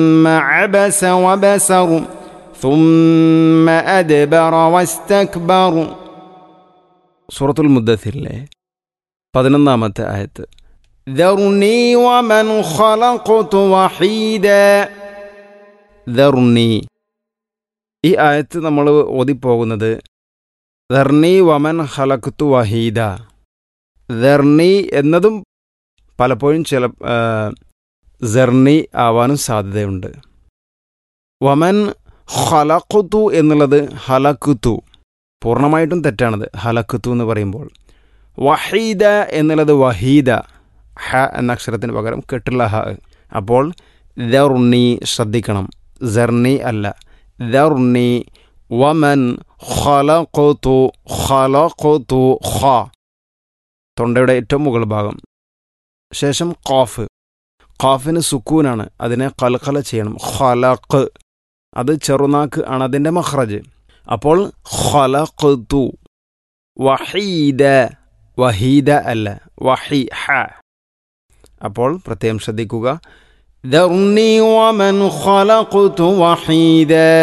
ثم عبس وبسر ثم أدبر واستكبر സൂറത്തുൽ മുദ്ദത്തിലെ പതിനൊന്നാമത്തെ ആയത്ത് ذرني ومن خلقت وحيدا ദർണി ഈ ആയത്ത് നമ്മൾ ഓതിപ്പോകുന്നത് ദർണി വമൻ ഹലക്തു വഹീദ ദർണി എന്നതും പലപ്പോഴും ചില ആ, സെർണി ആവാനും സാധ്യതയുണ്ട് വമൻ ഹലക്കുത്തു എന്നുള്ളത് ഹലക്കുത്തു പൂർണ്ണമായിട്ടും തെറ്റാണത് ഹലക്കുത്തു എന്ന് പറയുമ്പോൾ വഹീദ എന്നുള്ളത് വഹീദ ഹ എന്ന അക്ഷരത്തിന് പകരം കെട്ടുള്ള ഹ അപ്പോൾ ദർണി ശ്രദ്ധിക്കണം സെർണി അല്ല ദർണി വമൻ ഖലഖതു ഖലഖതു ഖ തൊണ്ടയുടെ ഏറ്റവും മുകൾ ഭാഗം ശേഷം ഖാഫ് ഖാഫിന് സുക്കൂനാണ് അതിനെ കൽക്കല ചെയ്യണം ഖലഖ് അത് ചെറുനാക്ക് ആണ് അതിൻ്റെ മഹ്റജ് അപ്പോൾ ഖലഖതു വഹീദ വഹീദ അല്ല വഹി ഹ അപ്പോൾ പ്രത്യേകം ശ്രദ്ധിക്കുക ذرني ومن خلقت وحيدا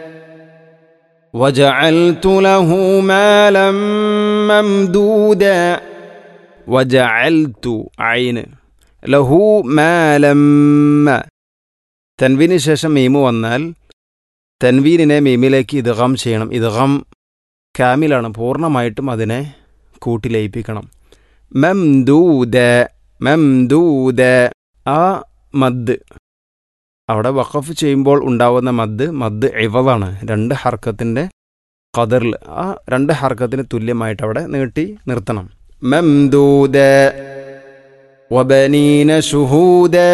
وجعلت له مالا ممدودا വജഅൽതു ഐന് ലഹു മാലമ്മ തൻവീന് ശേഷം മീമ് വന്നാൽ തൻവീനിനെ മീമിലേക്ക് ഇദ്ഗാം ചെയ്യണം ഇദ്ഗാം കാമിലാണ് പൂർണ്ണമായിട്ടും അതിനെ കൂട്ടി ലയിപ്പിക്കണം മംദൂദ മംദൂദ ആ മദ് അവിടെ വഖഫ് ചെയ്യുമ്പോൾ ഉണ്ടാവുന്ന മദ് മദ് ഇവളാണ് രണ്ട് ഹർക്കത്തിൻ്റെ കതറിൽ ആ രണ്ട് ഹർക്കത്തിന് തുല്യമായിട്ട് അവിടെ നീട്ടി നിർത്തണം ممدودا وبنين شهودا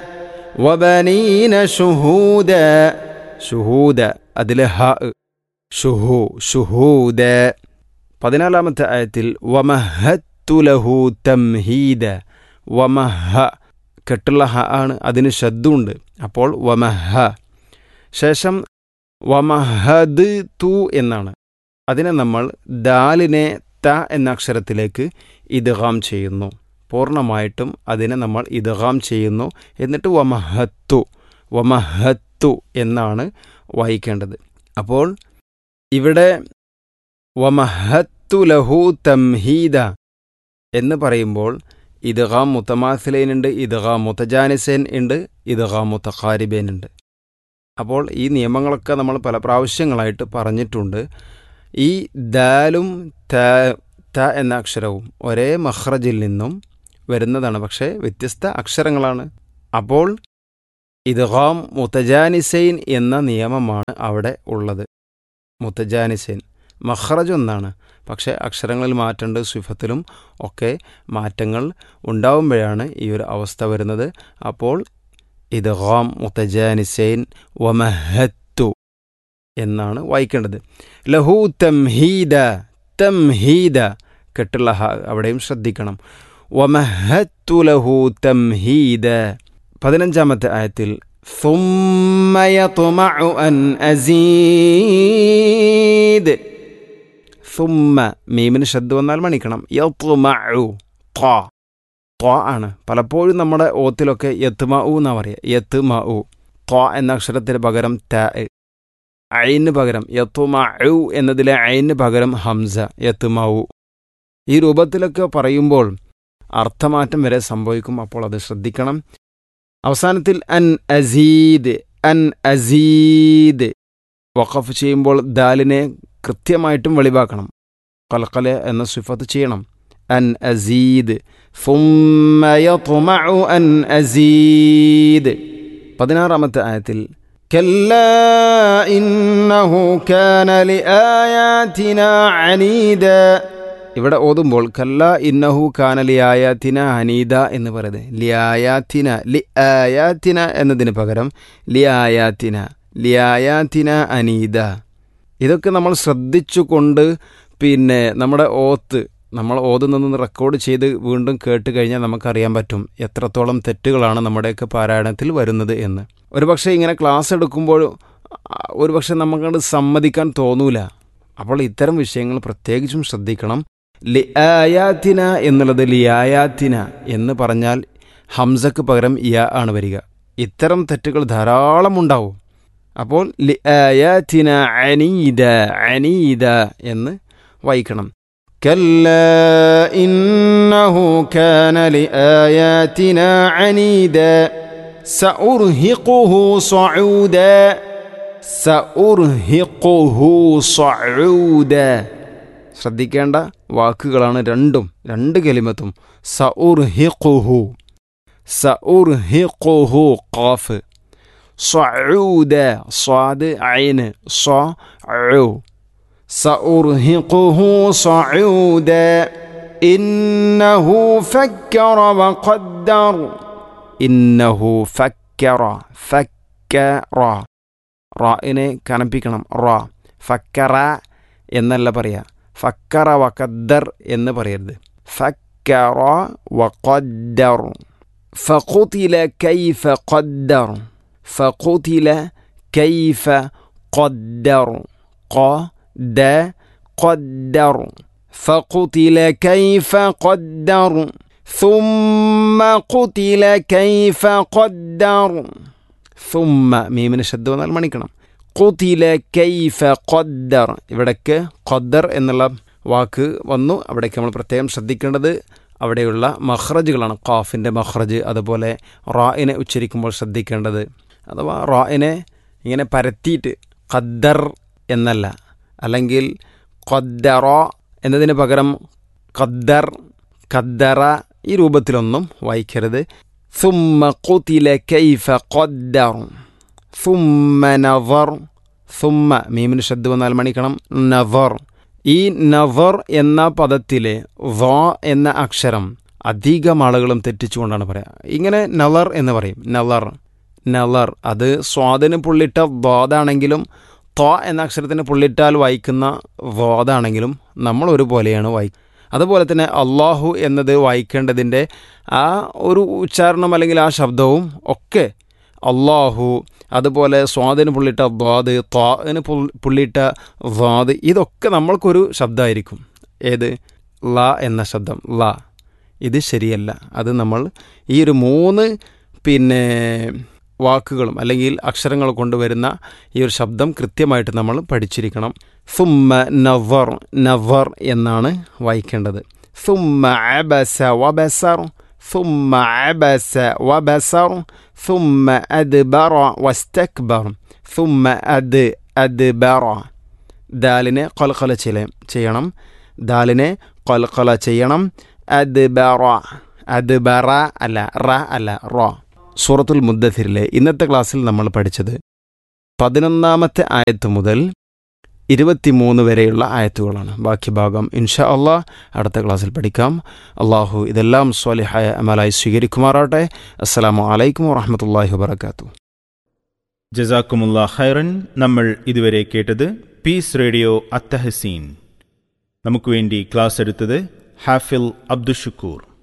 وبنين شهودا ഷുഹൂദ അതിലെ ഹ ഷുഹു ഷുഹൂദ പതിനാലാമത്തെ ആയത്തിൽ വമഹത്തു ലഹു തംഹീദ വമഹ കെട്ടുള്ള ഹ ആണ് അതിന് ശബ്ദമുണ്ട് അപ്പോൾ വമഹ ശേഷം വമഹദ് തു എന്നാണ് അതിനെ നമ്മൾ ദാലിനെ ത എന്ന അക്ഷരത്തിലേക്ക് ഇദ്ഗാം ചെയ്യുന്നു പൂർണ്ണമായിട്ടും അതിനെ നമ്മൾ ഇദ്ഗാം ചെയ്യുന്നു എന്നിട്ട് വമഹത്തു വമഹത്തു എന്നാണ് വായിക്കേണ്ടത് അപ്പോൾ ഇവിടെ വമഹത്തു ലഹു തംഹീദ എന്ന് പറയുമ്പോൾ ഇദ്ഗാം മുത്തമാസിലൈൻ ഉണ്ട് ഇദ്ഗാം മുത്തജാനിസേൻ ഉണ്ട് ഇദ്ഗാം മുത്തഖാരിബേൻ ഉണ്ട് അപ്പോൾ ഈ നിയമങ്ങളൊക്കെ നമ്മൾ പല പ്രാവശ്യങ്ങളായിട്ട് പറഞ്ഞിട്ടുണ്ട് ഈ ദാലും ത ത എന്ന അക്ഷരവും ഒരേ മഹ്റജിൽ നിന്നും വരുന്നതാണ് പക്ഷേ വ്യത്യസ്ത അക്ഷരങ്ങളാണ് അപ്പോൾ ഇദ്ഗാം മുത്തജാനിസൈൻ എന്ന നിയമമാണ് അവിടെ ഉള്ളത് മുത്തജാനിസൈൻ മഹ്റജ് ഒന്നാണ് പക്ഷേ അക്ഷരങ്ങളിൽ മാറ്റേണ്ട സിഫത്തിലും ഒക്കെ മാറ്റങ്ങൾ ഉണ്ടാവുമ്പോഴാണ് ഈ ഒരു അവസ്ഥ വരുന്നത് അപ്പോൾ ഇദ്ഗാം മുത്തജാനിസൈൻ വമഹത്തു എന്നാണ് വായിക്കേണ്ടത് ലഹു തംഹീദ തംഹീദ കെട്ടുള്ള ഹ അവിടെയും ശ്രദ്ധിക്കണം വമഹത്തു ലഹു തംഹീദ പതിനഞ്ചാമത്തെ ആയത്തിൽ ثم يطمع أن أزيد സുമ്മ മീമിന് ശബ്ദ വന്നാൽ മണിക്കണം യത്മഉ ത്വ ത്വ ആണ് പലപ്പോഴും നമ്മുടെ ഓത്തിലൊക്കെ യത്മഉ എന്നാ പറയുക യത്മഉ ത്വ എന്ന അക്ഷരത്തിന് പകരം ത ഐന് പകരം യത്മഉ എന്നതിലെ ഐന് പകരം ഹംസ യത്മഉ ഈ രൂപത്തിലൊക്കെ പറയുമ്പോൾ അർത്ഥമാറ്റം വരെ സംഭവിക്കും അപ്പോൾ അത് ശ്രദ്ധിക്കണം അവസാനത്തിൽ അൻ അസീദ് അൻ അസീദ് വഖഫ് ചെയ്യുമ്പോൾ ദാലിനെ കൃത്യമായിട്ടും വെളിവാക്കണം കലക്കല എന്ന സിഫത്ത് ചെയ്യണം അൻ അസീദ് ثم يطمع أن أزيد പതിനാറാമത്തെ ആയത്തിൽ كلا إنه كان لآياتنا عنيدا ഇവിടെ ഓതുമ്പോൾ കല്ല ഇന്നഹു കാന ലിയായാത്തിന അനീദ എന്ന് പറയുന്നത് ലിയായാത്തിന ലി ആയാത്തിന എന്നതിന് പകരം ലിയായാത്തിന ലിയായാത്തിന അനീദ ഇതൊക്കെ നമ്മൾ ശ്രദ്ധിച്ചുകൊണ്ട് പിന്നെ നമ്മുടെ ഓത്ത് നമ്മൾ ഓതുന്നതൊന്ന് റെക്കോർഡ് ചെയ്ത് വീണ്ടും കേട്ട് കഴിഞ്ഞാൽ നമുക്കറിയാൻ പറ്റും എത്രത്തോളം തെറ്റുകളാണ് നമ്മുടെയൊക്കെ പാരായണത്തിൽ വരുന്നത് എന്ന് ഒരുപക്ഷെ ഇങ്ങനെ ക്ലാസ് എടുക്കുമ്പോൾ ആ, ഒരുപക്ഷെ നമുക്കത് സമ്മതിക്കാൻ തോന്നൂല അപ്പോൾ ഇത്തരം വിഷയങ്ങൾ പ്രത്യേകിച്ചും ശ്രദ്ധിക്കണം ലിയായാത്തിന എന്നുള്ളത് ലിയായാത്തിന എന്ന് പറഞ്ഞാൽ ഹംസക്ക് പകരം യ ആണ് വരിക ഇത്തരം തെറ്റുകൾ ധാരാളം ഉണ്ടാവും അപ്പോൾ ലി ആയാത്തിന അനീദ അനീദ എന്ന് വായിക്കണം كلا إنه كان لآياتنا عنيدا سأرهقه صعودا സഉർഹിഖുഹു സഊദ ശ്രദ്ധിക്കേണ്ട വാക്കുകളാണ് രണ്ടും രണ്ട് കലിമത്തും സഉർഹിഖുഹു സഉർഹിഖുഹു ഖാഫ് സഊദ സ്വാദ് ഐന് സഉ سأرهقه صعودا إنه فكر وقدر ഇന്നഹു ഫക്കറ ഫക്കറ റായിനെ കനപ്പിക്കണം റാ ഫക്കറ എന്നല്ല പറയാ ഫക്കറ വഖദ്ദർ എന്ന് പറയരുത് ഫക്കറ വഖദ്ദർ فقتل كيف قدر فقتل كيف قدر قد قدر فقتل كيف قدر ثم قتل كيف قدر ثم മീമിന് ശബ്ദം വന്നാൽ മണിക്കണം കുതില കൈഫ ഖദ്ദർ ഇവിടേക്ക് ഖദ്ദർ എന്നുള്ള വാക്ക് വന്നു അവിടേക്ക് നമ്മൾ പ്രത്യേകം ശ്രദ്ധിക്കേണ്ടത് അവിടെയുള്ള മഹ്റജുകളാണ് ഖാഫിൻ്റെ മഹ്റജ് അതുപോലെ റായിനെ ഉച്ചരിക്കുമ്പോൾ ശ്രദ്ധിക്കേണ്ടത് അഥവാ റായിനെ ഇങ്ങനെ പരത്തിയിട്ട് ഖദ്ദർ എന്നല്ല അല്ലെങ്കിൽ ഖദ്ദറ എന്നതിന് പകരം ഖദ്ദർ ഖദ്ദറ ഈ രൂപത്തിലൊന്നും വായിക്കരുത് ثم قتل كيف قدر ثم نظر ثم മീമിന് ശബ്ദ വന്നാൽ മണിക്കണം നവർ ഈ നവർ എന്ന പദത്തിലെ വ എന്ന അക്ഷരം അധികം ആളുകളും തെറ്റിച്ചുകൊണ്ടാണ് പറയാം ഇങ്ങനെ നലർ എന്ന് പറയും നലർ നലർ അത് സ്വാദിന് പുള്ളിട്ട വാദാണെങ്കിലും ത്വ എന്ന അക്ഷരത്തിന് പുള്ളിട്ടാൽ വായിക്കുന്ന വാദാണെങ്കിലും നമ്മൾ ഒരുപോലെയാണ് വായി അതുപോലെ തന്നെ അള്ളാഹു എന്നത് വായിക്കേണ്ടതിൻ്റെ ആ ഒരു ഉച്ചാരണം അല്ലെങ്കിൽ ആ ശബ്ദവും ഒക്കെ അള്ളാഹു അതുപോലെ സ്വാദിന് പുള്ളിട്ട ദ്വാദ് ത്വാന് പുള്ളിട്ട ദ്വാദ് ഇതൊക്കെ നമ്മൾക്കൊരു ശബ്ദമായിരിക്കും ഏത് ല എന്ന ശബ്ദം ല ഇത് ശരിയല്ല അത് നമ്മൾ ഈ ഒരു മൂന്ന് പിന്നെ വാക്കുകളും അല്ലെങ്കിൽ അക്ഷരങ്ങൾ കൊണ്ടുവരുന്ന ഈ ഒരു ശബ്ദം കൃത്യമായിട്ട് നമ്മൾ പഠിച്ചിരിക്കണം സുമ്മ നവർ നവർ എന്നാണ് വായിക്കേണ്ടത് സുമ്മ അബസ വബസർ ثم عبس وبسر ثم أدبر واستكبر ثم أد أدبر ദാലിനെ കൊൽക്കൊല ചെയ്യണം ദാലിനെ കൊൽക്കൊല ചെയ്യണം അദ്ബറ അദ്ബറ അല്ല റ അല്ല റ സൂറത്തുൽ മുദ്ദഥിരിലെ ഇന്നത്തെ ക്ലാസ്സിൽ നമ്മൾ പഠിച്ചത് പതിനൊന്നാമത്തെ ആയത്ത് മുതൽ ഇരുപത്തിമൂന്ന് വരെയുള്ള ആയത്തുകളാണ് ബാക്കി ഭാഗം ഇൻഷാ അള്ളാഹ് അടുത്ത ക്ലാസ്സിൽ പഠിക്കാം അള്ളാഹു ഇതെല്ലാം സ്വാലിഹായ അമലായി സ്വീകരിക്കുമാറാട്ടെ അസ്സലാമു അലൈക്കും വറഹമത്തല്ലാഹി വബർക്കാത്തു ജസാക്കുമുള്ള ഖൈറൻ നമ്മൾ ഇതുവരെ കേട്ടത് പീസ് റേഡിയോ അത്തഹസീൻ നമുക്ക് വേണ്ടി ക്ലാസ് എടുത്തത് ഹാഫിൽ അബ്ദുഷക്കൂർ